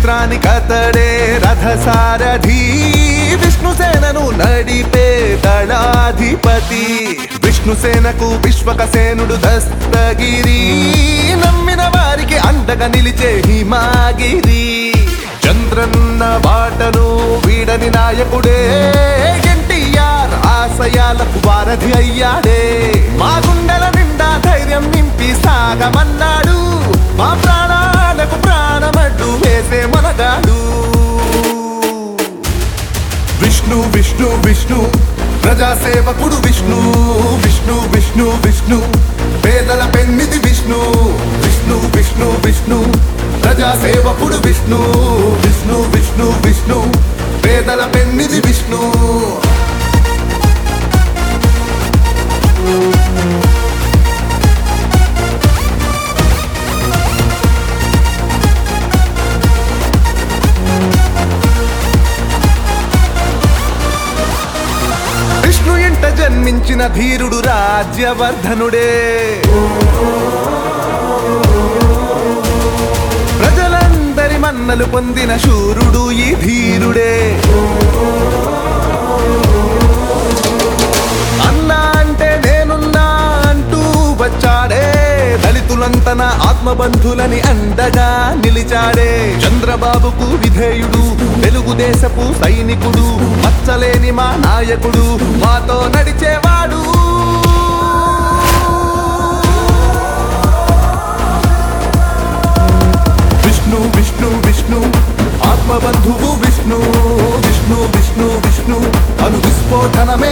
క్షేత్రానికతడే రథసారథి విష్ణుసేనను నడిపే దళాధిపతి విష్ణుసేనకు విశ్వకసేనుడు దస్తగిరి నమ్మిన వారికి అండగా నిలిచే హిమాగిరి చంద్రన్న బాటను వీడని నాయకుడే ఎన్టీఆర్ ఆశయాలకు వారధి అయ్యాడే మా గుండెల నిండా ధైర్యం నింపి సాగమన్నాడు మా ప్రాణాలకు ప్రాణమడ్డు వేసే మనగాడు విష్ణు విష్ణు విష్ణు ప్రజాసేవకుడు విష్ణు విష్ణు విష్ణు విష్ణు పేదల పెన్నిది విష్ణు విష్ణు విష్ణు విష్ణు ప్రజాసేవకుడు విష్ణు విష్ణు విష్ణు విష్ణు పేదల పెన్నిది విష్ణు విష్ణు ఇంట జన్మించిన ధీరుడు రాజ్యవర్ధనుడే ప్రజలందరి మన్నలు పొందిన శూరుడు ఈ ధీరుడే అన్నా అంటే నేనున్నా అంటూ వచ్చాడే దళితులంతన ఆత్మబంధులని అండగా నిలిచాడే చంద్రబాబుకు విధేయుడు తెలుగుదేశపు సైనికుడు మచ్చలేని మా నాయకుడు మాతో నడిచేవాడు విష్ణు విష్ణు విష్ణు ఆత్మబంధువు విష్ణు విష్ణు విష్ణు విష్ణు అను విస్ఫోటనమే